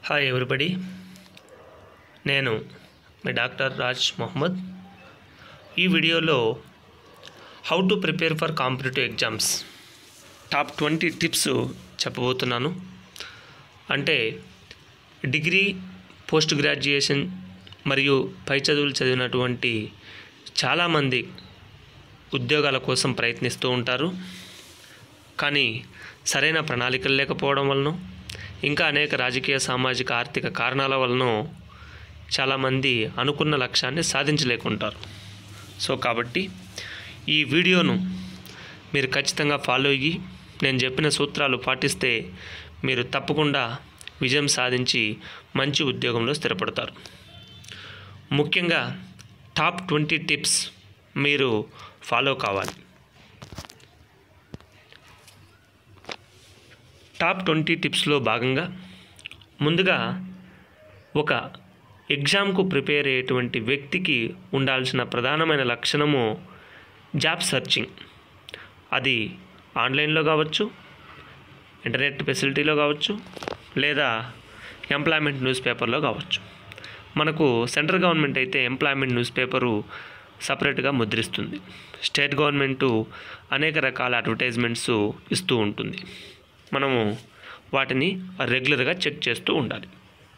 hi everybody నేను మీ doctor Raj Mohammed ఈ వీడియోలో how to prepare for competitive exams top twenty tips చెప్పబోతున్నాను అంటే డిగ్రీ పోస్ట్ గ్రాడ్యుయేషన్ మరియు పై చదువులు చదివినటువంటి చాలామంది ఉద్యోగాల కోసం ప్రయత్నిస్తూ ఉంటారు కానీ సరైన ప్రణాళికలు లేకపోవడం వలన ఇంకా అనేక రాజకీయ సామాజిక ఆర్థిక కారణాల వలన చాలామంది అనుకున్న లక్ష్యాన్ని సాధించలేకుంటారు సో కాబట్టి ఈ వీడియోను మీరు ఖచ్చితంగా ఫాలో అయ్యి నేను చెప్పిన సూత్రాలు పాటిస్తే మీరు తప్పకుండా విజయం సాధించి మంచి ఉద్యోగంలో స్థిరపడతారు ముఖ్యంగా టాప్ ట్వంటీ టిప్స్ మీరు ఫాలో కావాలి టాప్ ట్వంటీ టిప్స్లో భాగంగా ముందుగా ఒక ఎగ్జామ్కు ప్రిపేర్ అయ్యేటువంటి వ్యక్తికి ఉండాల్సిన ప్రధానమైన లక్షణము జాబ్ సర్చింగ్ అది ఆన్లైన్లో కావచ్చు ఇంటర్నెట్ ఫెసిలిటీలో కావచ్చు లేదా ఎంప్లాయ్మెంట్ న్యూస్ పేపర్లో కావచ్చు మనకు సెంట్రల్ గవర్నమెంట్ అయితే ఎంప్లాయ్మెంట్ న్యూస్ పేపరు సపరేట్గా ముద్రిస్తుంది స్టేట్ గవర్నమెంటు అనేక రకాల అడ్వర్టైజ్మెంట్స్ ఇస్తూ ఉంటుంది మనము వాటిని రెగ్యులర్గా చెక్ చేస్తూ ఉండాలి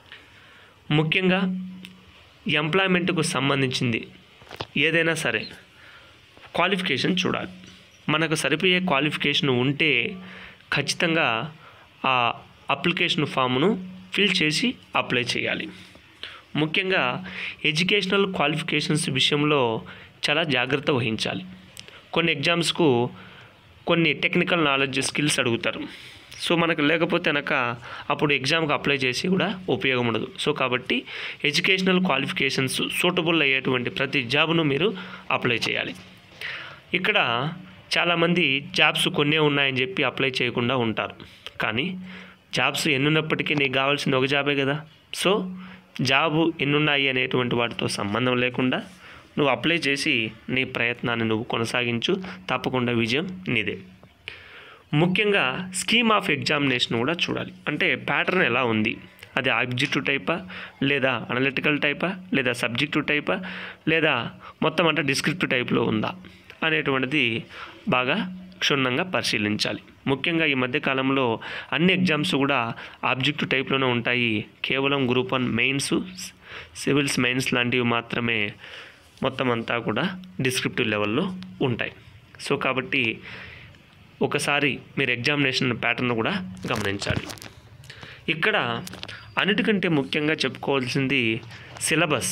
ముఖ్యంగా ఎంప్లాయ్మెంట్కు సంబంధించింది ఏదైనా సరే క్వాలిఫికేషన్ చూడాలి మనకు సరిపోయే క్వాలిఫికేషన్ ఉంటే ఖచ్చితంగా ఆ అప్లికేషన్ ఫామ్ను ఫిల్ చేసి అప్లై చేయాలి ముఖ్యంగా ఎడ్యుకేషనల్ క్వాలిఫికేషన్స్ విషయంలో చాలా జాగ్రత్త వహించాలి కొన్ని ఎగ్జామ్స్కు కొన్ని టెక్నికల్ నాలెడ్జ్ స్కిల్స్ అడుగుతారు సో మనకు లేకపోతే కనుక అప్పుడు ఎగ్జామ్కి అప్లై చేసి కూడా ఉపయోగం ఉండదు సో కాబట్టి ఎడ్యుకేషనల్ క్వాలిఫికేషన్స్ సూటబుల్ అయ్యేటువంటి ప్రతి జాబ్ను మీరు అప్లై చేయాలి ఇక్కడ చాలామంది జాబ్స్ కొన్నే ఉన్నాయని చెప్పి అప్లై చేయకుండా ఉంటారు కానీ జాబ్స్ ఎన్నున్నప్పటికీ నీకు కావాల్సింది ఒక జాబే కదా సో జాబు ఎన్నున్నాయి అనేటువంటి వాటితో సంబంధం లేకుండా నువ్వు అప్లై చేసి నీ ప్రయత్నాన్ని నువ్వు కొనసాగించు తప్పకుండా విజయం నీదే ముఖ్యంగా స్కీమ్ ఆఫ్ ఎగ్జామినేషన్ కూడా చూడాలి అంటే ప్యాటర్న్ ఎలా ఉంది అది ఆబ్జెక్టివ్ టైపా లేదా అనలిటికల్ టైపా లేదా సబ్జెక్టివ్ టైపా లేదా మొత్తం అంటే డిస్క్రిప్టివ్ టైప్లో ఉందా అనేటువంటిది బాగా క్షుణ్ణంగా పరిశీలించాలి ముఖ్యంగా ఈ మధ్య కాలంలో అన్ని ఎగ్జామ్స్ కూడా ఆబ్జెక్టివ్ టైప్లోనే ఉంటాయి కేవలం group one mains civils mains లాంటివి మాత్రమే మొత్తం అంతా కూడా డిస్క్రిప్టివ్ లెవెల్లో ఉంటాయి సో కాబట్టి ఒకసారి మీరు ఎగ్జామినేషన్ ప్యాటర్న్ కూడా గమనించాలి ఇక్కడ అన్నిటికంటే ముఖ్యంగా చెప్పుకోవాల్సింది సిలబస్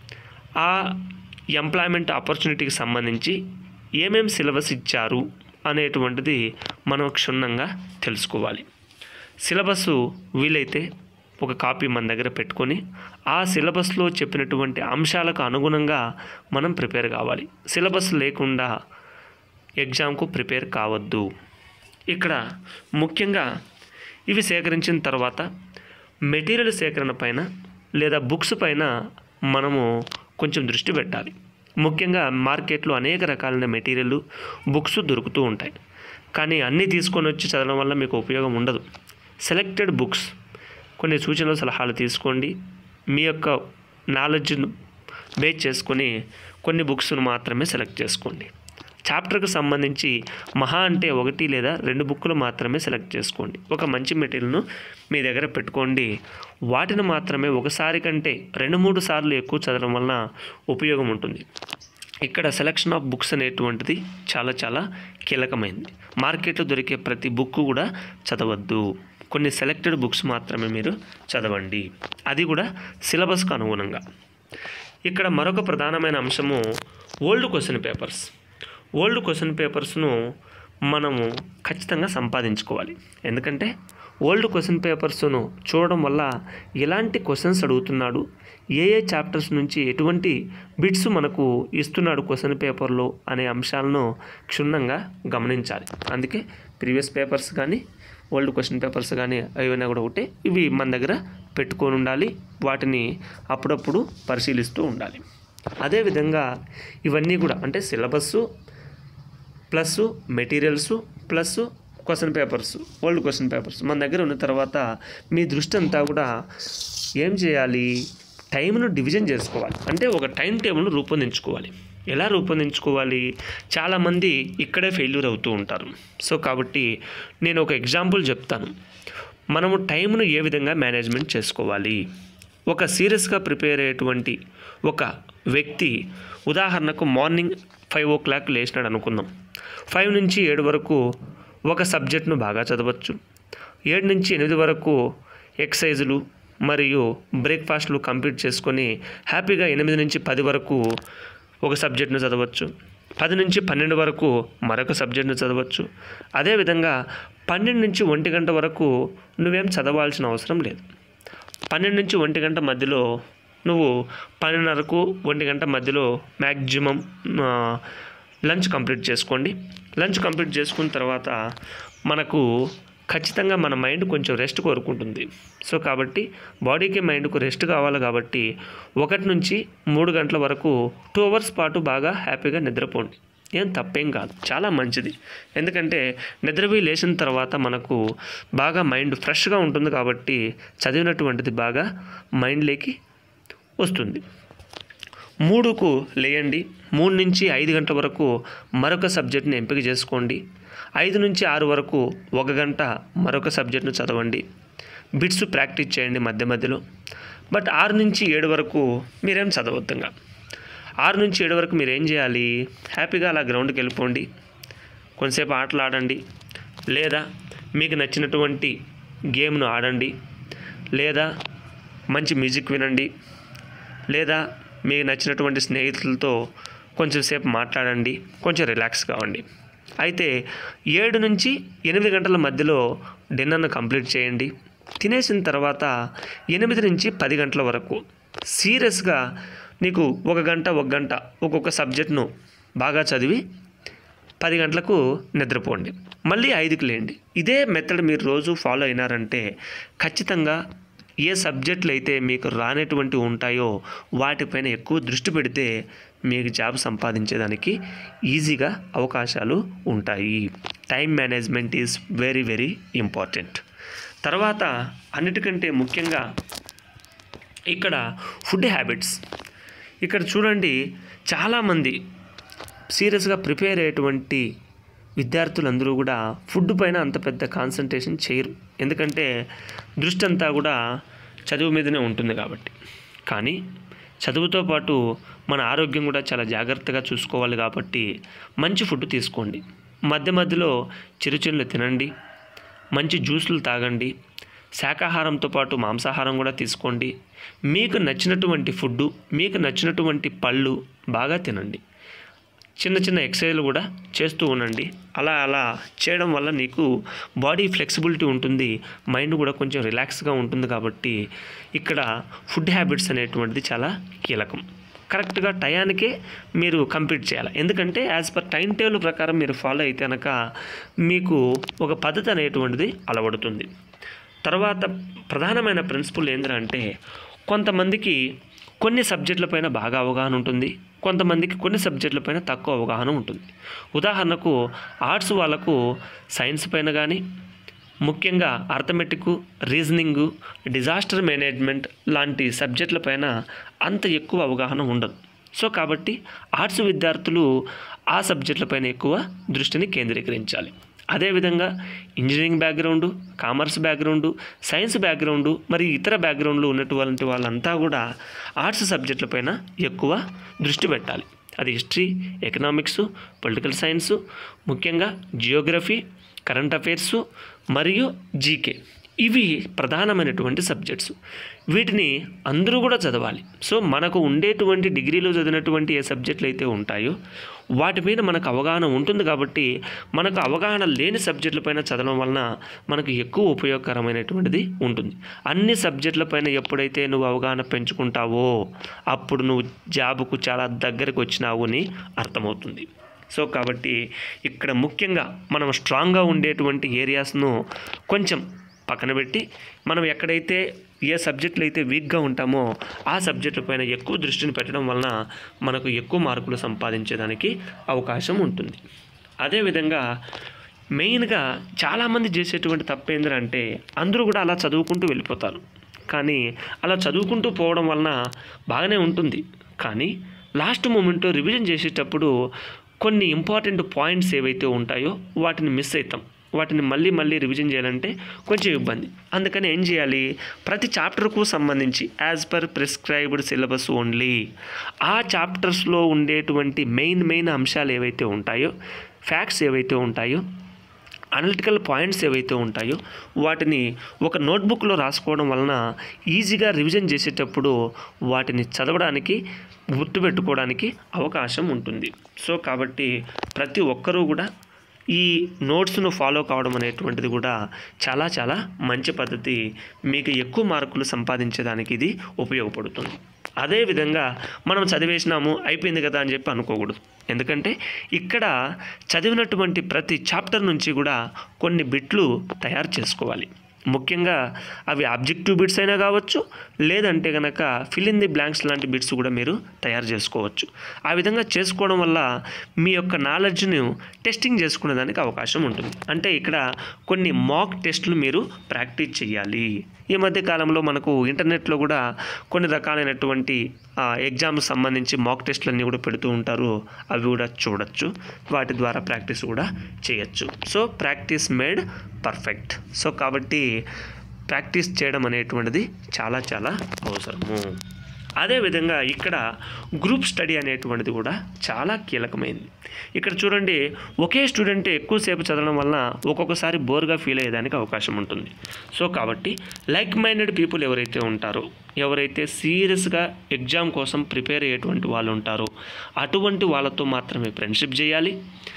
ఆ ఎంప్లాయ్మెంట్ ఆపర్చునిటీకి సంబంధించి ఏమేమి సిలబస్ ఇచ్చారు అనేటువంటిది మనం క్షుణ్ణంగా తెలుసుకోవాలి సిలబస్ వీలైతే ఒక కాపీ మన దగ్గర పెట్టుకొని ఆ సిలబస్లో చెప్పినటువంటి అంశాలకు అనుగుణంగా మనం ప్రిపేర్ కావాలి సిలబస్ లేకుండా ఎగ్జామ్కు ప్రిపేర్ కావద్దు ఇక్కడ ముఖ్యంగా ఇవి సేకరించిన తర్వాత మెటీరియల్ సేకరణ పైన లేదా బుక్స్ పైన మనము కొంచెం దృష్టి పెట్టాలి ముఖ్యంగా మార్కెట్లో అనేక రకాలైన మెటీరియల్ బుక్స్ దొరుకుతూ ఉంటాయి కానీ అన్నీ తీసుకొని వచ్చి చదవడం వల్ల మీకు ఉపయోగం ఉండదు సెలెక్టెడ్ బుక్స్ కొన్ని సూచనలు సలహాలు తీసుకోండి మీ యొక్క నాలెడ్జ్ను బేస్ చేసుకొని కొన్ని బుక్స్ను మాత్రమే సెలెక్ట్ చేసుకోండి చాప్టర్కి సంబంధించి మహా అంటే ఒకటి లేదా రెండు బుక్కులు మాత్రమే సెలెక్ట్ చేసుకోండి ఒక మంచి మెటీరియల్ను మీ దగ్గర పెట్టుకోండి వాటిని మాత్రమే ఒకసారి కంటే రెండు మూడు సార్లు ఎక్కువ చదవడం వలన ఉపయోగం ఉంటుంది ఇక్కడ సెలక్షన్ ఆఫ్ బుక్స్ అనేటువంటిది చాలా చాలా కీలకమైంది మార్కెట్లో దొరికే ప్రతి బుక్ కూడా చదవద్దు కొన్ని సెలెక్టెడ్ బుక్స్ మాత్రమే మీరు చదవండి అది కూడా సిలబస్కు అనుగుణంగా ఇక్కడ మరొక ప్రధానమైన అంశము old question papers old question పేపర్స్ను మనము ఖచ్చితంగా సంపాదించుకోవాలి ఎందుకంటే ఓల్డ్ క్వశ్చన్ పేపర్స్ను చూడడం వల్ల ఎలాంటి క్వశ్చన్స్ అడుగుతున్నాడు ఏ ఏ చాప్టర్స్ నుంచి ఎటువంటి బిట్స్ మనకు ఇస్తున్నాడు క్వశ్చన్ పేపర్లో అనే అంశాలను క్షుణ్ణంగా గమనించాలి అందుకే ప్రీవియస్ పేపర్స్ కానీ ఓల్డ్ క్వశ్చన్ పేపర్స్ కానీ ఏవైనా కూడా ఒకటే ఇవి మన దగ్గర పెట్టుకొని ఉండాలి వాటిని అప్పుడప్పుడు పరిశీలిస్తూ ఉండాలి అదేవిధంగా ఇవన్నీ కూడా అంటే syllabus plus materials plus question papers old question papers మన దగ్గర ఉన్న తర్వాత మీ దృష్టి అంతా కూడా ఏం చేయాలి టైంను డివిజన్ చేసుకోవాలి అంటే ఒక టైం టేబుల్ను రూపొందించుకోవాలి ఎలా రూపొందించుకోవాలి చాలామంది ఇక్కడే ఫెయిల్యూర్ అవుతూ ఉంటారు సో కాబట్టి నేను ఒక ఎగ్జాంపుల్ చెప్తాను మనము టైంను ఏ విధంగా మేనేజ్మెంట్ చేసుకోవాలి ఒక సీరియస్గా ప్రిపేర్ అయ్యేటువంటి ఒక వ్యక్తి ఉదాహరణకు మార్నింగ్ ఫైవ్ ఓ క్లాక్ లేచినాడు అనుకుందాం ఫైవ్ నుంచి ఏడు వరకు ఒక సబ్జెక్ట్ను బాగా చదవచ్చు ఏడు నుంచి ఎనిమిది వరకు ఎక్సైజులు మరియు బ్రేక్ఫాస్ట్లు కంప్లీట్ చేసుకొని హ్యాపీగా ఎనిమిది నుంచి పది వరకు ఒక సబ్జెక్ట్ను చదవచ్చు పది నుంచి పన్నెండు వరకు మరొక సబ్జెక్ట్ను చదవచ్చు అదేవిధంగా పన్నెండు నుంచి ఒంటి గంట వరకు నువ్వేం చదవాల్సిన అవసరం లేదు పన్నెండు నుంచి ఒంటి గంట మధ్యలో నువ్వు పన్నెండున్నరకు ఒంటి గంట మధ్యలో మ్యాక్సిమం లంచ్ కంప్లీట్ చేసుకోండి లంచ్ కంప్లీట్ చేసుకున్న తర్వాత మనకు ఖచ్చితంగా మన మైండ్ కొంచెం రెస్ట్ కోరుకుంటుంది సో కాబట్టి బాడీకి మైండ్కు రెస్ట్ కావాలి కాబట్టి ఒకటి నుంచి మూడు గంటల వరకు టూ అవర్స్ పాటు బాగా హ్యాపీగా నిద్రపోండి ఏం తప్పేం కాదు చాలా మంచిది ఎందుకంటే నిద్రపోయి లేచిన తర్వాత మనకు బాగా మైండ్ ఫ్రెష్గా ఉంటుంది కాబట్టి చదివినటువంటిది బాగా మైండ్లోకి వస్తుంది మూడుకు లేయండి మూడు నుంచి ఐదు గంటల వరకు మరొక సబ్జెక్ట్ని ఎంపిక చేసుకోండి ఐదు నుంచి ఆరు వరకు ఒక గంట మరొక సబ్జెక్ట్ను చదవండి బిట్స్ ప్రాక్టీస్ చేయండి మధ్య మధ్యలో బట్ ఆరు నుంచి ఏడు వరకు మీరేం చదవద్దుగా ఆరు నుంచి ఏడు వరకు మీరు ఏం చేయాలి హ్యాపీగా అలా గ్రౌండ్కి వెళ్ళిపోండి కొంతసేపు ఆటలు ఆడండి లేదా మీకు నచ్చినటువంటి గేమ్ను ఆడండి లేదా మంచి మ్యూజిక్ వినండి లేదా మీకు నచ్చినటువంటి స్నేహితులతో కొంచెం సేపు మాట్లాడండి కొంచెం రిలాక్స్ కావండి అయితే ఏడు నుంచి ఎనిమిది గంటల మధ్యలో డిన్నర్ను కంప్లీట్ చేయండి తినేసిన తర్వాత ఎనిమిది నుంచి పది గంటల వరకు సీరియస్గా నీకు ఒక గంట ఒక గంట ఒక్కొక్క సబ్జెక్ట్ను బాగా చదివి పది గంటలకు నిద్రపోండి మళ్ళీ ఐదుకి లేండి ఇదే మెథడ్ మీరు రోజు ఫాలో అయినారంటే ఖచ్చితంగా ఏ సబ్జెక్టులు అయితే మీకు రానటువంటి ఉంటాయో వాటిపైన ఎక్కువ దృష్టి పెడితే మీకు జాబ్ సంపాదించేదానికి ఈజీగా అవకాశాలు ఉంటాయి time management is very very important తర్వాత అన్నిటికంటే ముఖ్యంగా ఇక్కడ ఫుడ్ హ్యాబిట్స్ ఇక్కడ చూడండి చాలామంది సీరియస్గా ప్రిపేర్ అయ్యేటువంటి విద్యార్థులందరూ కూడా ఫుడ్ పైన అంత పెద్ద కాన్సన్ట్రేషన్ చేయరు ఎందుకంటే దృష్టి అంతా కూడా చదువు మీదనే ఉంటుంది కాబట్టి కానీ చదువుతో పాటు మన ఆరోగ్యం కూడా చాలా జాగ్రత్తగా చూసుకోవాలి కాబట్టి మంచి ఫుడ్ తీసుకోండి మధ్య మధ్యలో చిరుచిరులు తినండి మంచి జ్యూసులు తాగండి శాకాహారంతో పాటు మాంసాహారం కూడా తీసుకోండి మీకు నచ్చినటువంటి ఫుడ్డు మీకు నచ్చినటువంటి పళ్ళు బాగా తినండి చిన్న చిన్న ఎక్సర్సైజ్లు కూడా చేస్తూ ఉండండి అలా అలా చేయడం వల్ల నీకు బాడీ ఫ్లెక్సిబిలిటీ ఉంటుంది మైండ్ కూడా కొంచెం రిలాక్స్గా ఉంటుంది కాబట్టి ఇక్కడ ఫుడ్ హ్యాబిట్స్ అనేటువంటిది చాలా కీలకం కరెక్ట్గా టయానికే మీరు కంప్లీట్ చేయాలి ఎందుకంటే యాజ్ పర్ టైం టేబుల్ ప్రకారం మీరు ఫాలో అయితే కనుక మీకు ఒక పద్ధతి అనేటువంటిది అలవడుతుంది తర్వాత ప్రధానమైన ప్రిన్సిపల్ ఏంటంటే కొంతమందికి కొన్ని సబ్జెక్టులపైన బాగా అవగాహన ఉంటుంది కొంతమందికి కొన్ని సబ్జెక్టులపైన తక్కువ అవగాహన ఉంటుంది ఉదాహరణకు ఆర్ట్స్ వాళ్ళకు సైన్స్ పైన కానీ ముఖ్యంగా అర్థమెటిక్ రీజనింగు డిజాస్టర్ మేనేజ్మెంట్ లాంటి సబ్జెక్టులపైన అంత ఎక్కువ అవగాహన ఉండదు సో కాబట్టి ఆర్ట్స్ విద్యార్థులు ఆ సబ్జెక్టులపైన ఎక్కువ దృష్టిని కేంద్రీకరించాలి అదేవిధంగా engineering background commerce background science background మరియు ఇతర బ్యాక్గ్రౌండ్లో ఉన్నటువంటి వాళ్ళంతా కూడా ఆర్ట్స్ సబ్జెక్టులపైన ఎక్కువ దృష్టి పెట్టాలి అది హిస్టరీ ఎకనామిక్స్ పొలిటికల్ సైన్సు ముఖ్యంగా జియోగ్రఫీ కరెంట్ అఫైర్సు మరియు జీకే ఇవి ప్రధానమైనటువంటి సబ్జెక్ట్స్ వీటిని అందరూ కూడా చదవాలి సో మనకు ఉండేటువంటి డిగ్రీలో చదివినటువంటి ఏ సబ్జెక్టులు అయితే ఉంటాయో వాటి మీద మనకు అవగాహన ఉంటుంది కాబట్టి మనకు అవగాహన లేని సబ్జెక్టులపైన చదవడం వలన మనకు ఎక్కువ ఉపయోగకరమైనటువంటిది ఉంటుంది అన్ని సబ్జెక్టులపైన ఎప్పుడైతే నువ్వు అవగాహన పెంచుకుంటావో అప్పుడు నువ్వు జాబుకు చాలా దగ్గరకు వచ్చినావు అని అర్థమవుతుంది సో కాబట్టి ఇక్కడ ముఖ్యంగా మనం స్ట్రాంగ్గా ఉండేటువంటి ఏరియాస్ను కొంచెం పక్కన పెట్టి మనం ఎక్కడైతే ఏ సబ్జెక్టులు అయితే వీక్గా ఉంటామో ఆ సబ్జెక్టుల పైన ఎక్కువ దృష్టిని పెట్టడం వలన మనకు ఎక్కువ మార్కులు సంపాదించేదానికి అవకాశం ఉంటుంది అదేవిధంగా మెయిన్గా చాలామంది చేసేటువంటి తప్పు ఏంటంటే అందరూ కూడా అలా చదువుకుంటూ వెళ్ళిపోతారు కానీ అలా చదువుకుంటూ పోవడం వలన బాగానే ఉంటుంది కానీ లాస్ట్ మూమెంట్లో రివిజన్ చేసేటప్పుడు కొన్ని ఇంపార్టెంట్ పాయింట్స్ ఏవైతే ఉంటాయో వాటిని మిస్ అవుతాం వాటిని మళ్ళీ మళ్ళీ రివిజన్ చేయాలంటే కొంచెం ఇబ్బంది అందుకని ఏం చేయాలి ప్రతి చాప్టర్కు సంబంధించి as per prescribed syllabus only ఆ చాప్టర్స్లో ఉండేటువంటి మెయిన్ మెయిన్ అంశాలు ఏవైతే ఉంటాయో ఫ్యాక్ట్స్ ఏవైతే ఉంటాయో అనలిటికల్ పాయింట్స్ ఏవైతే ఉంటాయో వాటిని ఒక నోట్బుక్లో రాసుకోవడం వలన ఈజీగా రివిజన్ చేసేటప్పుడు వాటిని చదవడానికి గుర్తుపెట్టుకోవడానికి అవకాశం ఉంటుంది సో కాబట్టి ప్రతి ఒక్కరూ కూడా ఈ నోట్స్ను ఫాలో కావడం అనేటువంటిది కూడా చాలా చాలా మంచి పద్ధతి మీకు ఎక్కువ మార్కులు సంపాదించడానికి ఇది ఉపయోగపడుతుంది అదేవిధంగా మనం చదివేసినాము అయిపోయింది కదా అని చెప్పి అనుకోకూడదు ఎందుకంటే ఇక్కడ చదివినటువంటి ప్రతి చాప్టర్ నుంచి కూడా కొన్ని బిట్లు తయారు చేసుకోవాలి ముఖ్యంగా అవి ఆబ్జెక్టివ్ బిట్స్ అయినా కావచ్చు లేదంటే కనుక ఫిల్ ఇన్ ది బ్లాంక్స్ లాంటి బిట్స్ కూడా మీరు తయారు చేసుకోవచ్చు ఆ విధంగా చేసుకోవడం వల్ల మీ యొక్క నాలెడ్జ్ను టెస్టింగ్ చేసుకునే దానికి అవకాశం ఉంటుంది అంటే ఇక్కడ కొన్ని మాక్ టెస్టులు మీరు ప్రాక్టీస్ చేయాలి ఈ మధ్య కాలంలో మనకు ఇంటర్నెట్లో కూడా కొన్ని రకాలైనటువంటి ఎగ్జామ్స్ సంబంధించి మాక్ టెస్టులన్నీ కూడా పెడుతూ ఉంటారు అవి కూడా చూడొచ్చు వాటి ద్వారా ప్రాక్టీస్ కూడా చేయొచ్చు so practice made perfect so కాబట్టి ప్రాక్టీస్ చేయడం అనేటువంటిది చాలా చాలా అవసరము అదేవిధంగా ఇక్కడ గ్రూప్ స్టడీ అనేటువంటిది కూడా చాలా కీలకమైంది ఇక్కడ చూడండి ఒకే స్టూడెంట్ ఎక్కువసేపు చదవడం వలన ఒక్కొక్కసారి బోర్గా ఫీల్ అయ్యేదానికి అవకాశం ఉంటుంది సో కాబట్టి లైక్ మైండెడ్ పీపుల్ ఎవరైతే ఉంటారో ఎవరైతే సీరియస్గా ఎగ్జామ్ కోసం ప్రిపేర్ అయ్యేటువంటి వాళ్ళు ఉంటారో అటువంటి వాళ్ళతో మాత్రమే ఫ్రెండ్షిప్ చేయాలి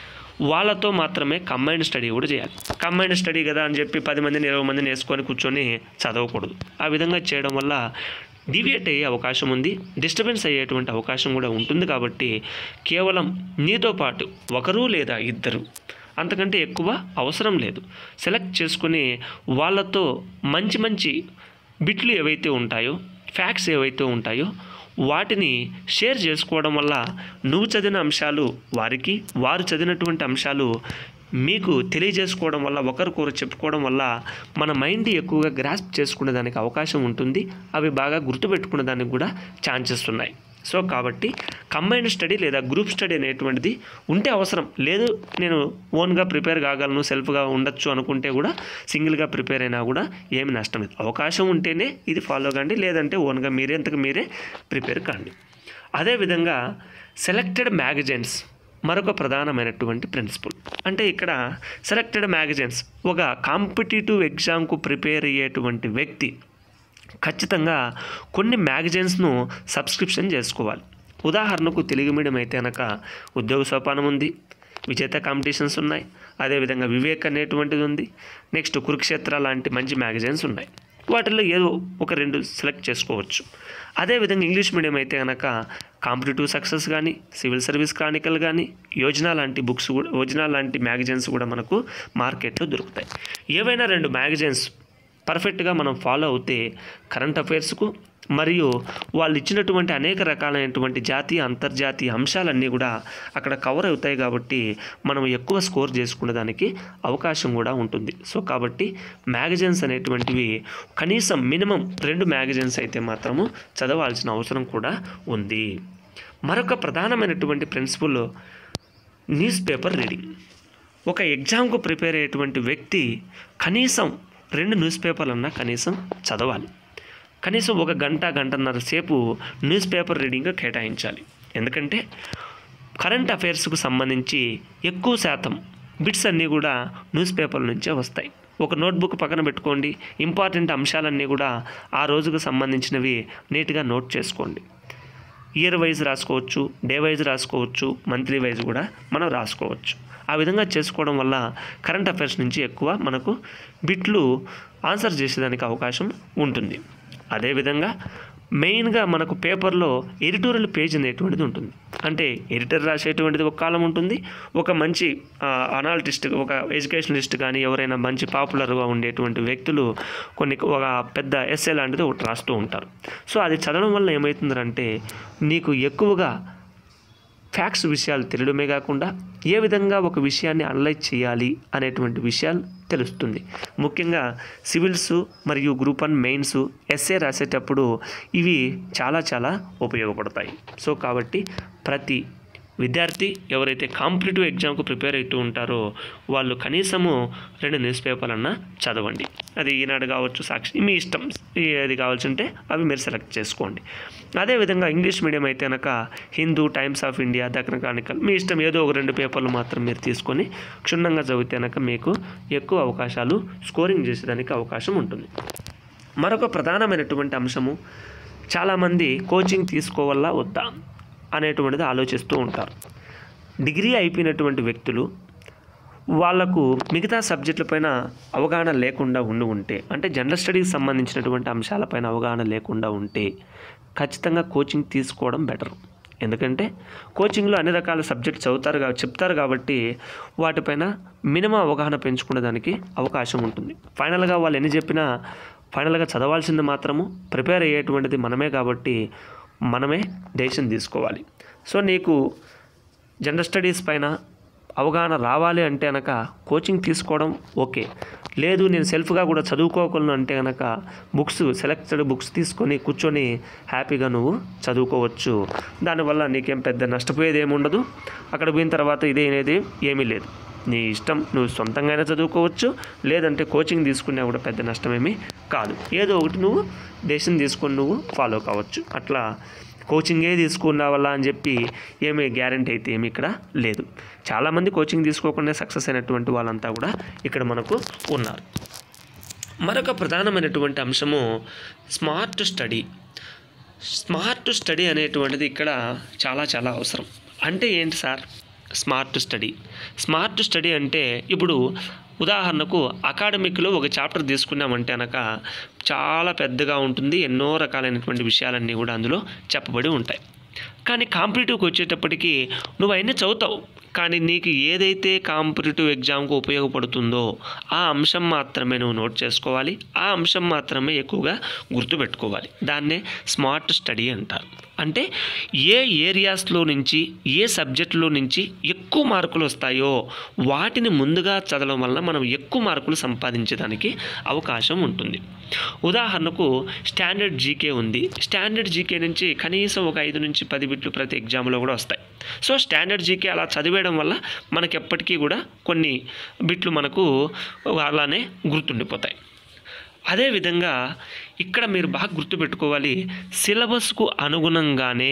వాళ్ళతో మాత్రమే కంబైన్డ్ స్టడీ కూడా చేయాలి కంబైన్డ్ స్టడీ కదా అని చెప్పి పది మందిని ఇరవై మందిని వేసుకొని కూర్చొని చదవకూడదు ఆ విధంగా చేయడం వల్ల డివియేట్ అయ్యే అవకాశం ఉంది డిస్టర్బెన్స్ అయ్యేటువంటి అవకాశం కూడా ఉంటుంది కాబట్టి కేవలం నీతో పాటు ఒకరు లేదా ఇద్దరు అంతకంటే ఎక్కువ అవసరం లేదు సెలెక్ట్ చేసుకుని వాళ్ళతో మంచి మంచి బిట్లు ఏవైతే ఉంటాయో ఫ్యాక్ట్స్ ఏవైతే ఉంటాయో వాటిని షేర్ చేసుకోవడం వల్ల నువ్వు చదివిన అంశాలు వారికి వారు చదివినటువంటి అంశాలు మీకు తెలియజేసుకోవడం వల్ల ఒకరికొకరు చెప్పుకోవడం వల్ల మన మైండ్ ఎక్కువగా గ్రాస్ప్ చేసుకునే దానికి అవకాశం ఉంటుంది అవి బాగా గుర్తుపెట్టుకునే దానికి కూడా ఛాన్సెస్ ఉన్నాయి సో కాబట్టి కంబైన్డ్ స్టడీ లేదా గ్రూప్ స్టడీ అనేటువంటిది ఉంటే అవసరం లేదు నేను ఓన్గా ప్రిపేర్ కాగలను సెల్ఫ్గా ఉండొచ్చు అనుకుంటే కూడా సింగిల్గా ప్రిపేర్ అయినా కూడా ఏమి నష్టం లేదు అవకాశం ఉంటేనే ఇది ఫాలో కండి లేదంటే ఓన్గా మీరే అంతకు మీరే ప్రిపేర్ కండి అదేవిధంగా సెలెక్టెడ్ మ్యాగజైన్స్ మరొక ప్రధానమైనటువంటి ప్రిన్సిపల్ అంటే ఇక్కడ సెలెక్టెడ్ మ్యాగజైన్స్ ఒక కాంపిటేటివ్ ఎగ్జామ్కు ప్రిపేర్ అయ్యేటువంటి వ్యక్తి ఖచ్చితంగా కొన్ని మ్యాగజైన్స్ను సబ్స్క్రిప్షన్ చేసుకోవాలి ఉదాహరణకు తెలుగు మీడియం అయితే కనుక ఉద్యోగ సోపానం ఉంది విజేత కాంపిటీషన్స్ ఉన్నాయి అదేవిధంగా వివేక్ అనేటువంటిది ఉంది నెక్స్ట్ కురుక్షేత్ర లాంటి మంచి మ్యాగజైన్స్ ఉన్నాయి వాటిల్లో ఏదో ఒక రెండు సెలెక్ట్ చేసుకోవచ్చు అదేవిధంగా ఇంగ్లీష్ మీడియం అయితే కనుక కాంపిటేటివ్ సక్సెస్ కానీ సివిల్ సర్వీస్ క్రానికల్ కానీ యోజన లాంటి బుక్స్ కూడా యోజన లాంటి మ్యాగజైన్స్ కూడా మనకు మార్కెట్లో దొరుకుతాయి ఏవైనా రెండు మ్యాగజైన్స్ పర్ఫెక్ట్గా మనం ఫాలో అవుతే కరెంట్ అఫైర్స్కు మరియు వాళ్ళు ఇచ్చినటువంటి అనేక రకాలైనటువంటి జాతీయ అంతర్జాతీయ అంశాలన్నీ కూడా అక్కడ కవర్ అవుతాయి కాబట్టి మనం ఎక్కువ స్కోర్ చేసుకునే దానికి అవకాశం కూడా ఉంటుంది సో కాబట్టి మ్యాగజైన్స్ అనేటువంటివి కనీసం మినిమం రెండు మ్యాగజైన్స్ అయితే మాత్రము చదవాల్సిన అవసరం కూడా ఉంది మరొక ప్రధానమైనటువంటి ప్రిన్సిపల్ న్యూస్ పేపర్ రీడింగ్ ఒక ఎగ్జామ్కు ప్రిపేర్ అయ్యేటువంటి వ్యక్తి కనీసం రెండు న్యూస్ పేపర్లన్నా కనీసం చదవాలి కనీసం ఒక గంట గంటన్నర సేపు న్యూస్ పేపర్ రీడింగ్ కేటాయించాలి ఎందుకంటే కరెంట్ అఫైర్స్కు సంబంధించి ఎక్కువ శాతం బిట్స్ అన్నీ కూడా న్యూస్ పేపర్ల నుంచే వస్తాయి ఒక నోట్బుక్ పక్కన పెట్టుకోండి ఇంపార్టెంట్ అంశాలన్నీ కూడా ఆ రోజుకు సంబంధించినవి నీట్గా నోట్ చేసుకోండి ఇయర్ వైజ్ రాసుకోవచ్చు డే వైజ్ రాసుకోవచ్చు మంత్లీ వైజ్ కూడా మనం రాసుకోవచ్చు ఆ విధంగా చేసుకోవడం వల్ల కరెంట్ అఫైర్స్ నుంచి ఎక్కువ మనకు బిట్లు ఆన్సర్ చేసేదానికి అవకాశం ఉంటుంది అదేవిధంగా మెయిన్గా మనకు పేపర్లో ఎడిటోరియల్ పేజ్ అనేటువంటిది ఉంటుంది అంటే ఎడిటర్ రాసేటువంటిది ఒక కాలం ఉంటుంది ఒక మంచి అనాలిటిస్ట్ ఒక ఎడ్యుకేషనలిస్ట్ కానీ ఎవరైనా మంచి పాపులర్గా ఉండేటువంటి వ్యక్తులు కొన్ని ఒక పెద్ద ఎస్ఏ లాంటిది ఒకటి రాస్తూ ఉంటారు సో అది చదవడం వల్ల ఏమవుతుందంటే నీకు ఎక్కువగా ఫ్యాక్ట్స్ విషయాలు తెలియడమే కాకుండా ఏ విధంగా ఒక విషయాన్ని అనలైజ్ చేయాలి అనేటువంటి విషయాలు తెలుస్తుంది ముఖ్యంగా సివిల్స్ మరియు గ్రూప్ వన్ మెయిన్స్ ఎస్ఏ రాసేటప్పుడు ఇవి చాలా చాలా ఉపయోగపడతాయి సో కాబట్టి ప్రతి విద్యార్థి ఎవరైతే కాంపిటేటివ్ ఎగ్జామ్కు ప్రిపేర్ అవుతూ ఉంటారో వాళ్ళు కనీసము రెండు న్యూస్ పేపర్లన్నా చదవండి అది ఈనాడు కావచ్చు సాక్షి మీ ఇష్టం ఏది కావాల్సి ఉంటే అవి మీరు సెలెక్ట్ చేసుకోండి అదేవిధంగా ఇంగ్లీష్ మీడియం అయితే కనుక హిందూ టైమ్స్ ఆఫ్ ఇండియా దక్షిణ క్రానికల్ మీ ఇష్టం ఏదో ఒక రెండు పేపర్లు మాత్రం మీరు తీసుకొని క్షుణ్ణంగా చదివితే కనుక మీకు ఎక్కువ అవకాశాలు స్కోరింగ్ చేసేదానికి అవకాశం ఉంటుంది మరొక ప్రధానమైనటువంటి అంశము చాలామంది కోచింగ్ తీసుకోవాలా వద్దా అనేటువంటిది ఆలోచిస్తూ ఉంటారు డిగ్రీ అయిపోయినటువంటి వ్యక్తులు వాళ్లకు మిగతా సబ్జెక్టులపైన అవగాహన లేకుండా ఉండి ఉంటే అంటే జనరల్ స్టడీకి సంబంధించినటువంటి అంశాలపైన అవగాహన లేకుండా ఉంటే ఖచ్చితంగా కోచింగ్ తీసుకోవడం బెటర్ ఎందుకంటే కోచింగ్లో అన్ని రకాల సబ్జెక్ట్స్ చదువుతారు కా చెప్తారు కాబట్టి వాటిపైన మినిమం అవగాహన పెంచుకునే దానికి అవకాశం ఉంటుంది ఫైనల్గా వాళ్ళు ఎన్ని చెప్పినా ఫైనల్గా చదవాల్సింది మాత్రము ప్రిపేర్ అయ్యేటువంటిది మనమే కాబట్టి మనమే డెసిషన్ తీసుకోవాలి సో నీకు జనరల్ స్టడీస్ పైన అవగాహన రావాలి అంటే కనుక కోచింగ్ తీసుకోవడం ఓకే లేదు నేను సెల్ఫ్గా కూడా చదువుకోగలను అంటే కనుక బుక్స్ సెలెక్టెడ్ బుక్స్ తీసుకొని కూర్చొని హ్యాపీగా నువ్వు చదువుకోవచ్చు దానివల్ల నీకేం పెద్ద నష్టపోయేది ఏమి ఉండదు అక్కడ పోయిన తర్వాత ఇదే అనేది ఏమీ లేదు నీ ఇష్టం నువ్వు సొంతంగా అయినా చదువుకోవచ్చు లేదంటే కోచింగ్ తీసుకున్నా కూడా పెద్ద నష్టమేమీ కాదు ఏదో ఒకటి నువ్వు డెసిషన్ తీసుకొని నువ్వు ఫాలో కావచ్చు అట్లా కోచింగే తీసుకున్నావల్లా అని చెప్పి ఏమీ గ్యారంటీ అయితే ఏమి ఇక్కడ లేదు చాలామంది కోచింగ్ తీసుకోకుండా సక్సెస్ అయినటువంటి వాళ్ళంతా కూడా ఇక్కడ మనకు ఉన్నారు మరొక ప్రధానమైనటువంటి అంశము స్మార్ట్ స్టడీ స్మార్ట్ స్టడీ అనేటువంటిది ఇక్కడ చాలా చాలా అవసరం అంటే ఏంటి sir smart study smart study అంటే ఇప్పుడు ఉదాహరణకు అకాడమిక్లో ఒక చాప్టర్ తీసుకున్నామంటే అనక చాలా పెద్దగా ఉంటుంది ఎన్నో రకాలైనటువంటి విషయాలన్నీ కూడా అందులో చెప్పబడి ఉంటాయి కానీ కాంపిటేటివ్కి వచ్చేటప్పటికి నువ్వు అవన్నీ చదువుతావు కానీ నీకు ఏదైతే కాంపిటేటివ్ ఎగ్జామ్కు ఉపయోగపడుతుందో ఆ అంశం మాత్రమే నువ్వు నోట్ చేసుకోవాలి ఆ అంశం మాత్రమే ఎక్కువగా గుర్తుపెట్టుకోవాలి దాన్నే స్మార్ట్ స్టడీ అంటారు అంటే ఏ ఏరియాస్లో నుంచి ఏ సబ్జెక్టులో నుంచి ఎక్కువ మార్కులు వస్తాయో వాటిని ముందుగా చదవడం వల్ల మనం ఎక్కువ మార్కులు సంపాదించడానికి అవకాశం ఉంటుంది ఉదాహరణకు స్టాండర్డ్ జీకే ఉంది స్టాండర్డ్ జీకే నుంచి కనీసం ఒక ఐదు నుంచి పది బిట్లు ప్రతి ఎగ్జామ్లో కూడా వస్తాయి సో స్టాండర్డ్ జీకే అలా చదివేయడం వల్ల మనకి ఎప్పటికీ కూడా కొన్ని బిట్లు మనకు అలానే గుర్తుండిపోతాయి అదేవిధంగా ఇక్కడ మీరు బాగా గుర్తుపెట్టుకోవాలి సిలబస్కు అనుగుణంగానే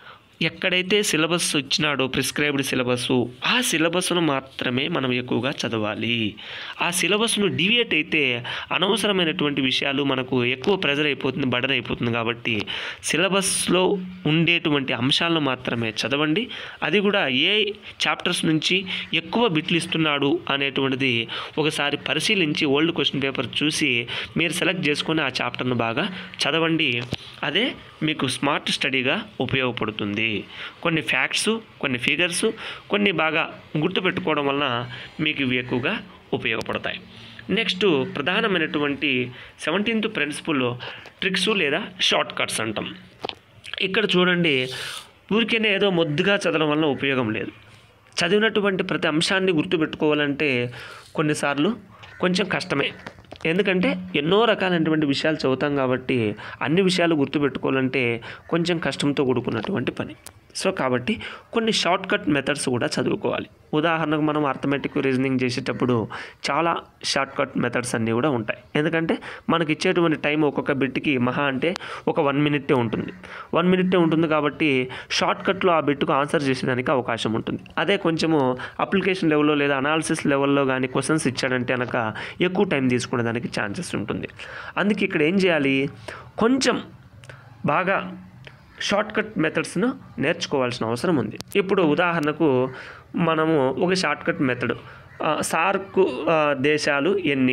ఎక్కడైతే సిలబస్ ఇచ్చినాడో ప్రిస్క్రైబ్డ్ సిలబస్ ఆ సిలబస్ను మాత్రమే మనం ఎక్కువగా చదవాలి ఆ సిలబస్ను డివియేట్ అయితే అనవసరమైనటువంటి విషయాలు మనకు ఎక్కువ ప్రెజర్ అయిపోతుంది బడన్ అయిపోతుంది కాబట్టి సిలబస్లో ఉండేటువంటి అంశాలను మాత్రమే చదవండి అది కూడా ఏ చాప్టర్స్ నుంచి ఎక్కువ బిట్లు ఇస్తున్నాడు అనేటువంటిది ఒకసారి పరిశీలించి ఓల్డ్ క్వశ్చన్ పేపర్ చూసి మీరు సెలెక్ట్ చేసుకొని ఆ చాప్టర్ను బాగా చదవండి అదే మీకు స్మార్ట్ స్టడీగా ఉపయోగపడుతుంది కొన్ని ఫ్యాక్ట్స్ కొన్ని ఫిగర్స్ కొన్ని బాగా గుర్తుపెట్టుకోవడం వలన మీకు ఇవి ఎక్కువగా ఉపయోగపడతాయి నెక్స్ట్ ప్రధానమైనటువంటి సెవెంటీన్త్ ప్రిన్సిపల్ ట్రిక్స్ లేదా షార్ట్ కట్స్ అంటాం ఇక్కడ చూడండి ఊరికేనే ఏదో మొద్దుగా చదవడం వలన ఉపయోగం లేదు చదివినటువంటి ప్రతి అంశాన్ని గుర్తుపెట్టుకోవాలంటే కొన్నిసార్లు కొంచెం కష్టమే ఎందుకంటే ఎన్నో రకాలైనటువంటి విషయాలు చదువుతాం కాబట్టి అన్ని విషయాలు గుర్తుపెట్టుకోవాలంటే కొంచెం కష్టంతో కూడుకున్నటువంటి పని సో కాబట్టి కొన్ని షార్ట్ కట్ మెథడ్స్ కూడా చదువుకోవాలి ఉదాహరణకు మనం అర్థమెటిక్ రీజనింగ్ చేసేటప్పుడు చాలా షార్ట్ కట్ మెథడ్స్ అన్నీ కూడా ఉంటాయి ఎందుకంటే మనకి ఇచ్చేటువంటి టైం ఒక్కొక్క బిట్కి మహా అంటే ఒక వన్ మినిట్టే ఉంటుంది వన్ మినిట్టే ఉంటుంది కాబట్టి షార్ట్ కట్లో ఆ బిట్కు ఆన్సర్ చేసేదానికి అవకాశం ఉంటుంది అదే కొంచెము అప్లికేషన్ లెవెల్లో లేదా అనాలిసిస్ లెవెల్లో కానీ క్వశ్చన్స్ ఇచ్చాడంటే కనుక ఎక్కువ టైం తీసుకునేదానికి ఛాన్సెస్ ఉంటుంది అందుకే ఇక్కడ ఏం చేయాలి కొంచెం బాగా షార్ట్ కట్ మెథడ్స్ను నేర్చుకోవాల్సిన అవసరం ఉంది ఇప్పుడు ఉదాహరణకు మనము ఒక షార్ట్ కట్ మెథడ్ సార్క్ ఆ, దేశాలు ఎన్ని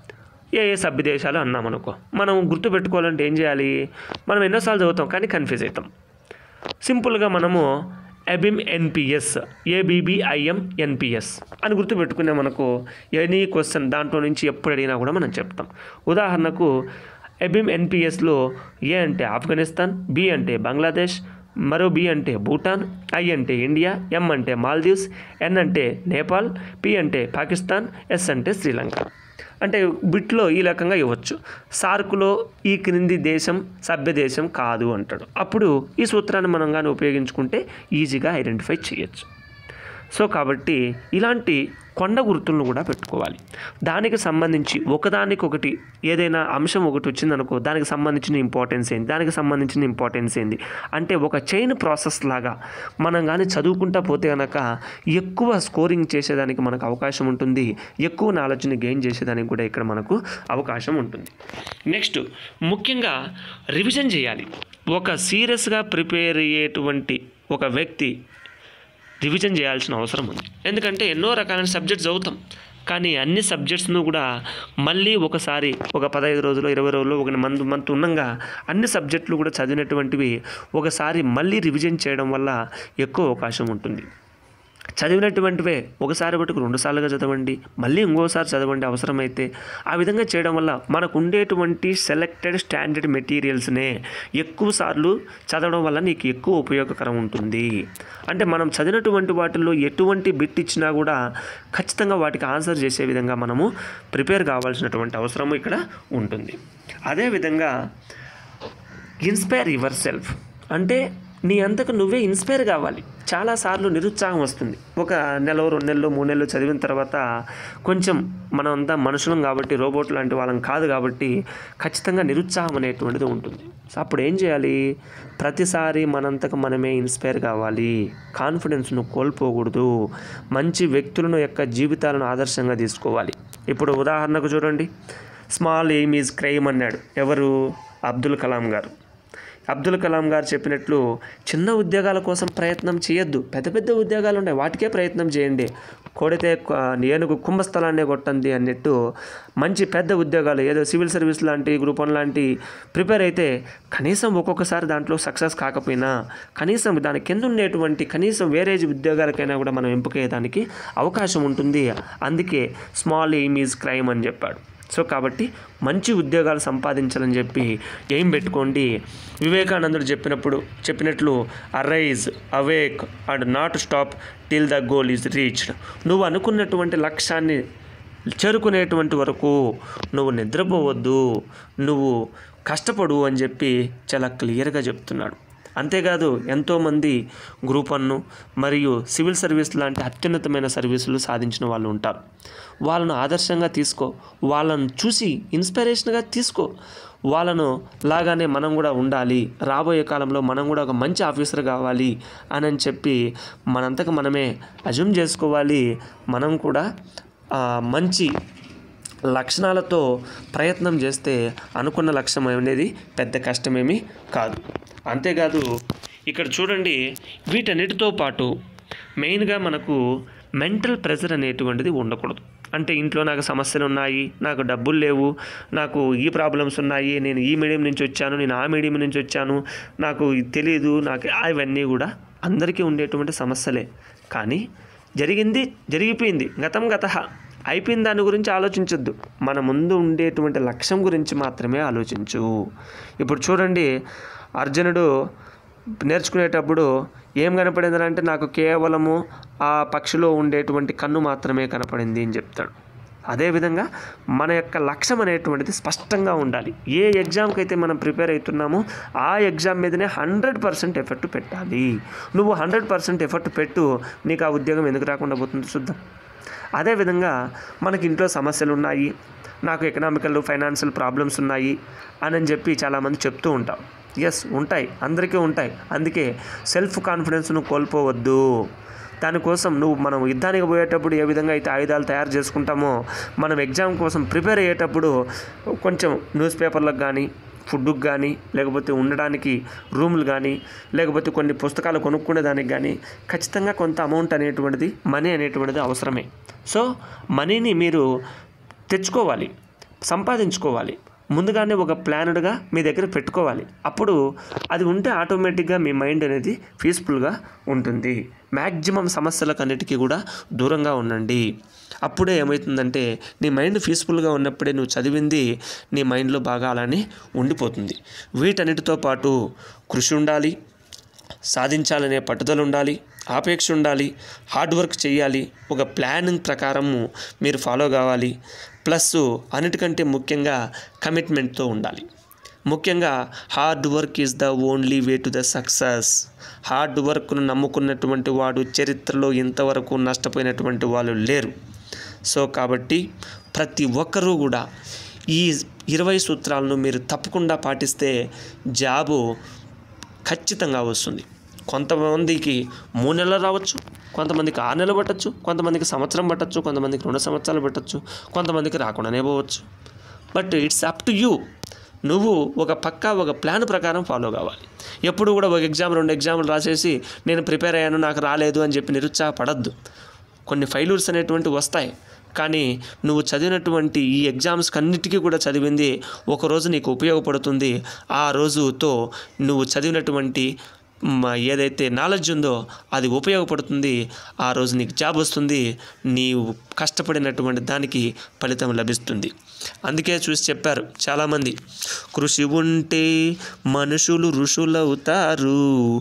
ఏ ఏ సభ్య దేశాలు అన్నామనుకో మనం గుర్తుపెట్టుకోవాలంటే ఏం చేయాలి మనం ఎన్నోసార్లు చదువుతాం కానీ కన్ఫ్యూజ్ అవుతాం సింపుల్గా మనము ఎబిమ్ ఎన్పిఎస్ ఏబిబిఐఎం ఎన్పిఎస్ అని గుర్తుపెట్టుకునే మనకు ఎనీ క్వశ్చన్ దాంట్లో నుంచి ఎప్పుడు అడిగినా కూడా మనం చెప్తాం ఉదాహరణకు ఎబిమ్ ఎన్పిఎస్లో ఏ అంటే ఆఫ్ఘనిస్తాన్ బి అంటే బంగ్లాదేశ్ మరో బి అంటే భూటాన్ ఐ అంటే ఇండియా ఎం అంటే మాల్దీవ్స్ ఎన్ అంటే నేపాల్ పి అంటే పాకిస్తాన్ ఎస్ అంటే శ్రీలంక అంటే బిట్లో ఈ రకంగా ఇవ్వచ్చు సార్కులో ఈ క్రింది దేశం సభ్య దేశం కాదు అంటాడు అప్పుడు ఈ సూత్రాన్ని మనం కానీ ఉపయోగించుకుంటే ఈజీగా ఐడెంటిఫై చేయొచ్చు సో కాబట్టి ఇలాంటి కొండ గుర్తులను కూడా పెట్టుకోవాలి దానికి సంబంధించి ఒకదానికి ఒకటి ఏదైనా అంశం ఒకటి వచ్చిందనుకో దానికి సంబంధించిన ఇంపార్టెన్స్ ఏంది దానికి సంబంధించిన ఇంపార్టెన్స్ ఏంది అంటే ఒక చైన్ ప్రాసెస్ లాగా మనం కానీ చదువుకుంటా పోతే కనుక ఎక్కువ స్కోరింగ్ చేసేదానికి మనకు అవకాశం ఉంటుంది ఎక్కువ నాలెడ్జ్ని గెయిన్ చేసేదానికి కూడా ఇక్కడ మనకు అవకాశం ఉంటుంది నెక్స్ట్ ముఖ్యంగా రివిజన్ చేయాలి ఒక సీరియస్గా ప్రిపేర్ అయ్యేటువంటి ఒక వ్యక్తి రివిజన్ చేయాల్సిన అవసరం ఉంది ఎందుకంటే ఎన్నో రకాలైన సబ్జెక్ట్స్ చదువుతాం కానీ అన్ని సబ్జెక్ట్స్ను కూడా మళ్ళీ ఒకసారి ఒక పదహైదు రోజులు ఇరవై రోజులు ఒక మంత్ మంత్ ఉన్నంగా అన్ని సబ్జెక్టులు కూడా చదివినటువంటివి ఒకసారి మళ్ళీ రివిజన్ చేయడం వల్ల ఎక్కువ అవకాశం ఉంటుంది చదివినటువంటివే ఒకసారి బట్టుకు రెండు సార్లుగా చదవండి మళ్ళీ ఇంకోసారి చదవండి అవసరమైతే ఆ విధంగా చేయడం వల్ల మనకు ఉండేటువంటి సెలెక్టెడ్ స్టాండర్డ్ మెటీరియల్స్నే ఎక్కువ సార్లు చదవడం వల్ల నీకు ఎక్కువ ఉపయోగకరం ఉంటుంది అంటే మనం చదివినటువంటి వాటిల్లో ఎటువంటి బిట్ ఇచ్చినా కూడా ఖచ్చితంగా వాటికి ఆన్సర్ చేసే విధంగా మనము ప్రిపేర్ కావాల్సినటువంటి అవసరము ఇక్కడ ఉంటుంది అదేవిధంగా ఇన్స్పైర్ యువర్ సెల్ఫ్ అంటే నీ అంతకు నువ్వే ఇన్స్పైర్ కావాలి చాలాసార్లు నిరుత్సాహం వస్తుంది ఒక నెల రెండు నెలలు మూడు నెలలు చదివిన తర్వాత కొంచెం మనం అంతా మనుషులం కాబట్టి రోబోట్ లాంటి వాళ్ళం కాదు కాబట్టి ఖచ్చితంగా నిరుత్సాహం అనేటువంటిది ఉంటుంది సో అప్పుడు ఏం చేయాలి ప్రతిసారి మనంతకు మనమే ఇన్స్పైర్ కావాలి కాన్ఫిడెన్స్ను కోల్పోకూడదు మంచి వ్యక్తులను యొక్క జీవితాలను ఆదర్శంగా తీసుకోవాలి ఇప్పుడు ఉదాహరణకు చూడండి స్మాల్ ఎయిమ్ ఈజ్ క్రైమ్ అన్నాడు ఎవరు అబ్దుల్ కలాం గారు అబ్దుల్ కలాం గారు చెప్పినట్లు చిన్న ఉద్యోగాల కోసం ప్రయత్నం చేయొద్దు పెద్ద పెద్ద ఉద్యోగాలు ఉన్నాయి వాటికే ప్రయత్నం చేయండి కొడితే క- ఏనుగు కుంభస్థలాన్నే కొట్టండి అన్నట్టు మంచి పెద్ద ఉద్యోగాలు ఏదో సివిల్ సర్వీస్ లాంటి గ్రూప్ వన్ లాంటి ప్రిపేర్ అయితే కనీసం ఒక్కొక్కసారి దాంట్లో సక్సెస్ కాకపోయినా కనీసం దాని కింద ఉండేటువంటి కనీసం వేరే ఉద్యోగాలకైనా కూడా మనం ఎంపికయ్యేదానికి అవకాశం ఉంటుంది అందుకే స్మాల్ ఎయిమ్ ఈజ్ క్రైమ్ అని చెప్పాడు సో కాబట్టి మంచి ఉద్యోగాలు సంపాదించాలని చెప్పి ఏం పెట్టుకోండి వివేకానందుడు చెప్పినప్పుడు చెప్పినట్లు arise awake and not stop till the goal is reached నువ్వు అనుకున్నటువంటి లక్ష్యాన్ని చేరుకునేటువంటి వరకు నువ్వు నిద్రపోవద్దు నువ్వు కష్టపడు అని చెప్పి చాలా క్లియర్గా చెప్తున్నాడు అంతేకాదు ఎంతోమంది గ్రూప్ వన్ను మరియు సివిల్ సర్వీస్ లాంటి అత్యున్నతమైన సర్వీసులు సాధించిన వాళ్ళు ఉంటారు వాళ్ళను ఆదర్శంగా తీసుకో వాళ్ళను చూసి ఇన్స్పిరేషన్గా తీసుకో వాళ్ళను లాగానే మనం కూడా ఉండాలి రాబోయే కాలంలో మనం కూడా ఒక మంచి ఆఫీసర్ కావాలి అని అని చెప్పి మనంతకు మనమే అజ్యూమ్ చేసుకోవాలి మనం కూడా ఆ, మంచి లక్షణాలతో ప్రయత్నం చేస్తే అనుకున్న లక్ష్యం అనేది పెద్ద కష్టమేమీ కాదు అంతేకాదు ఇక్కడ చూడండి వీటన్నిటితో పాటు మెయిన్గా మనకు మెంటల్ ప్రెషర్ అనేటువంటిది ఉండకూడదు అంటే ఇంట్లో నాకు సమస్యలు ఉన్నాయి నాకు డబ్బులు లేవు నాకు ఈ ప్రాబ్లమ్స్ ఉన్నాయి నేను ఈ మీడియం నుంచి వచ్చాను నేను ఆ మీడియం నుంచి వచ్చాను నాకు ఇది తెలియదు నాకు అవన్నీ కూడా అందరికీ ఉండేటువంటి సమస్యలే కానీ జరిగింది జరిగిపోయింది గతం గత అయిపోయిన దాని గురించి ఆలోచించొద్దు మన ముందు ఉండేటువంటి లక్ష్యం గురించి మాత్రమే ఆలోచించు ఇప్పుడు చూడండి అర్జునుడు నేర్చుకునేటప్పుడు ఏం కనపడింది అంటే నాకు కేవలము ఆ పక్షిలో ఉండేటువంటి కన్ను మాత్రమే కనపడింది అని చెప్తాడు అదేవిధంగా మన యొక్క లక్ష్యం అనేటువంటిది స్పష్టంగా ఉండాలి ఏ ఎగ్జామ్కి అయితే మనం ప్రిపేర్ అవుతున్నామో ఆ ఎగ్జామ్ మీదనే హండ్రెడ్ పర్సెంట్ ఎఫర్ట్ పెట్టాలి నువ్వు హండ్రెడ్ పర్సెంట్ ఎఫర్ట్ పెట్టు నీకు ఆ ఉద్యోగం ఎందుకు రాకుండా పోతుందో చూద్దాం అదేవిధంగా మనకి ఇంట్లో సమస్యలు ఉన్నాయి నాకు ఎకనామికల్ ఫైనాన్షియల్ ప్రాబ్లమ్స్ ఉన్నాయి అని అని చెప్పి చాలామంది చెప్తూ ఉంటాం ఎస్ ఉంటాయి అందరికీ ఉంటాయి అందుకే సెల్ఫ్ కాన్ఫిడెన్స్ను కోల్పోవద్దు దానికోసం నువ్వు మనం యుద్ధానికి పోయేటప్పుడు ఏ విధంగా అయితే ఆయుధాలు తయారు చేసుకుంటామో మనం ఎగ్జామ్ కోసం ప్రిపేర్ అయ్యేటప్పుడు కొంచెం న్యూస్ పేపర్లకు కానీ ఫుడ్కి కానీ లేకపోతే ఉండడానికి రూములు కానీ లేకపోతే కొన్ని పుస్తకాలు కొనుక్కునే దానికి కానీ ఖచ్చితంగా కొంత అమౌంట్ అనేటువంటిది మనీ అనేటువంటిది అవసరమే సో మనీని మీరు తెచ్చుకోవాలి సంపాదించుకోవాలి ముందుగానే ఒక ప్లానుడ్గా మీ దగ్గర పెట్టుకోవాలి అప్పుడు అది ఉంటే ఆటోమేటిక్గా మీ మైండ్ అనేది పీస్ఫుల్గా ఉంటుంది మ్యాక్సిమం సమస్యలకు అన్నిటికీ కూడా దూరంగా ఉండండి అప్పుడే ఏమవుతుందంటే నీ మైండ్ పీస్ఫుల్గా ఉన్నప్పుడే నువ్వు చదివింది నీ మైండ్లో బాగా అలానే ఉండిపోతుంది వీటన్నిటితో పాటు కృషి ఉండాలి సాధించాలనే పట్టుదల ఉండాలి ఆపేక్ష ఉండాలి హార్డ్ వర్క్ చేయాలి ఒక ప్లానింగ్ ప్రకారము మీరు ఫాలో కావాలి ప్లస్ అన్నిటికంటే ముఖ్యంగా కమిట్మెంట్తో ఉండాలి ముఖ్యంగా hard work is the only way to the success hard వర్క్ను నమ్ముకున్నటువంటి వాడు చరిత్రలో ఇంతవరకు నష్టపోయినటువంటి వాళ్ళు లేరు సో కాబట్టి ప్రతి ఒక్కరూ కూడా ఈ ఇరవై సూత్రాలను మీరు తప్పకుండా పాటిస్తే జాబు ఖచ్చితంగా వస్తుంది కొంతమందికి మూడు నెలలు రావచ్చు కొంతమందికి ఆరు నెలలు పట్టచ్చు కొంతమందికి సంవత్సరం పట్టచ్చు కొంతమందికి రెండు సంవత్సరాలు పట్టచ్చు కొంతమందికి రాకుండానే పోవచ్చు but it's up to you నువ్వు ఒక పక్కా ఒక ప్లాన్ ప్రకారం ఫాలో కావాలి ఎప్పుడు కూడా ఒక ఎగ్జామ్ రెండు ఎగ్జామ్లు రాసేసి నేను ప్రిపేర్ అయ్యాను నాకు రాలేదు అని చెప్పి నిరుత్సాహపడద్దు కొన్ని ఫెయిల్యూర్స్ అనేటువంటివి వస్తాయి కానీ నువ్వు చదివినటువంటి ఈ ఎగ్జామ్స్కి అన్నిటికీ కూడా చదివింది ఒకరోజు నీకు ఉపయోగపడుతుంది ఆ రోజుతో నువ్వు చదివినటువంటి మ, ఏదైతే నాలెడ్జ్ ఉందో అది ఉపయోగపడుతుంది ఆ రోజు నీకు జాబ్ వస్తుంది నీవు కష్టపడినటువంటి దానికి ఫలితం లభిస్తుంది అందుకే చూసి చెప్పారు చాలామంది కృషి ఉంటే మనుషులు ఋషులవుతారు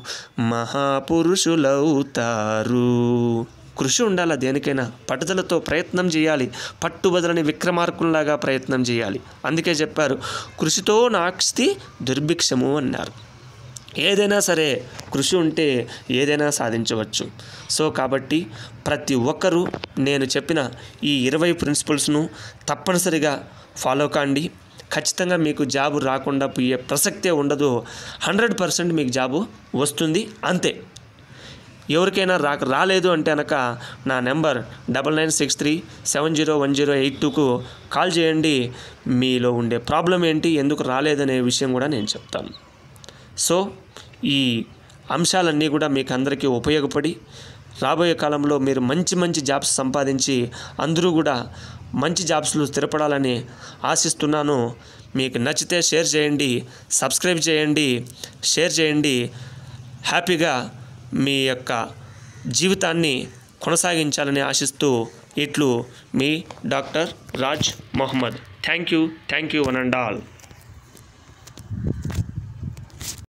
మహాపురుషులవుతారు కృషి ఉండాలి దేనికైనా పట్టుదలతో ప్రయత్నం చేయాలి పట్టుబదలని విక్రమార్కుల్లాగా ప్రయత్నం చేయాలి అందుకే చెప్పారు కృషితో నాస్తి దుర్భిక్షము అన్నారు ఏదైనా సరే కృషి ఉంటే ఏదైనా సాధించవచ్చు సో కాబట్టి ప్రతి ఒక్కరూ నేను చెప్పిన ఈ ఇరవై ప్రిన్సిపల్స్ను తప్పనిసరిగా ఫాలో కాండి ఖచ్చితంగా మీకు జాబు రాకుండా పోయే ప్రసక్తే ఉండదు హండ్రెడ్ పర్సెంట్ మీకు జాబు వస్తుంది అంతే ఎవరికైనా రాక రాలేదు అంటే కనుక నా number double nine six three seven zero one zero eight టూకు కాల్ చేయండి మీలో ఉండే ప్రాబ్లం ఏంటి ఎందుకు రాలేదనే విషయం కూడా నేను చెప్తాను సో ఈ అంశాలన్నీ కూడా మీకు అందరికీ ఉపయోగపడి రాబోయే కాలంలో మీరు మంచి మంచి జాబ్స్ సంపాదించి అందరూ కూడా మంచి జాబ్స్లో స్థిరపడాలని ఆశిస్తున్నాను మీకు నచ్చితే షేర్ చేయండి సబ్స్క్రైబ్ చేయండి షేర్ చేయండి హ్యాపీగా మీ యొక్క జీవితాన్ని కొనసాగించాలని ఆశిస్తూ ఇట్లు మీ doctor Raj Mohammed thank you thank you one and all